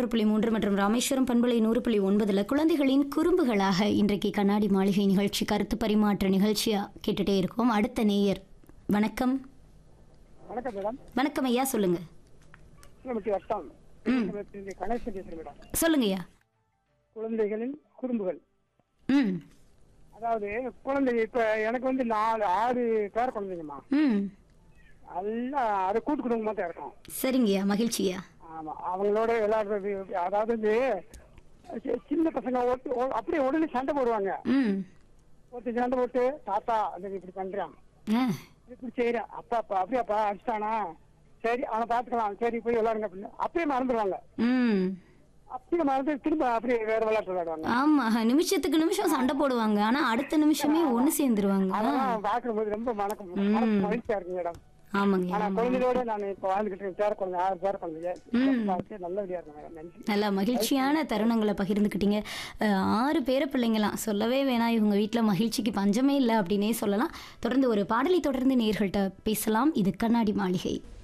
நூறு புள்ளி மூன்று மற்றும் ராமேஸ்வரம் பண்பலை நூறு புள்ளி ஒன்பதுல குழந்தைகளின் குறும்புகளாக இன்றைக்கு கண்ணாடி மாளிகை நிகழ்ச்சி கருத்து பரிமாற்ற நிகழ்ச்சியா கேட்டுட்டே இருக்கோம் அடுத்த நேயர் வணக்கம் வணக்கம் மேடம் வணக்கம் ஐயா சொல்லுங்க நமக்கு வட்டம் கணேசன் பேசுறேன் மேடம் சொல்லுங்கய்யா குழந்தைகளின் குறும்புகள் ம் அதாவது குழந்தை இப்ப எனக்கு வந்து நாலு ஆறு பேர குழந்தைங்கம்மா ம் எல்லாம் அது கூட்டு குடும்பமா தான் இருக்கும் சரிங்கய்யா மகிழ்ச்சியா ஆமா அவங்களோட விளையாடுறது அதாவது வந்து சி- சின்ன பசங்க ஒட்டு ஒ- அப்படியே உடனே சண்டை போடுவாங்க ம் ஒருத்தர் சண்டை போட்டு தாத்தா அது இப்படி பண்றான் ஆ இப்படி செய்யறான் அப்பா அப்பா அப்படியாப்பா அடிச்சிட்டானா சரி அவனை பாத்துக்கலாம் சரி போய் விளையாடுங்க அப்படின்னு அப்படியே மறந்துடுவாங்க ம் அப்படியே மறந்து திரும்ப அப்படியே வேற விளையாட்டு விளையாடுவாங்க ஆமா நிமிஷத்துக்கு நிமிஷம் சண்டை போடுவாங்க ஆனா அடுத்த நிமிஷமே ஒண்ணு சேர்ந்துருவாங்க அதெல்லாம் பாக்கும்போது ரொம்ப மணக்கம் மனசு மகிழ்ச்சியா இருக்கு மேடம் ஆமாங்க ஆனா குழந்தைகளோட நான் இப்ப வாழ்ந்துகிட்டு இருக்கேன் பேர குழந்தை ஆறு பேர குழந்தைங்க வாழ்க்கை நல்லபடியா இருக்கு மேடம் நன்றி நல்லா மகிழ்ச்சியான தருணங்களை பகிர்ந்துக்கிட்டீங்க அஹ், ஆறு பேர பிள்ளைங்களாம் சொல்லவே வேணாம் இவங்க வீட்டில் மகிழ்ச்சிக்கு பஞ்சமே இல்லை அப்படின்னே சொல்லலாம் தொடர்ந்து ஒரு பாடலை தொடர்ந்து நேர்கள்ட்ட பேசலாம் இது கண்ணாடி மாளிகை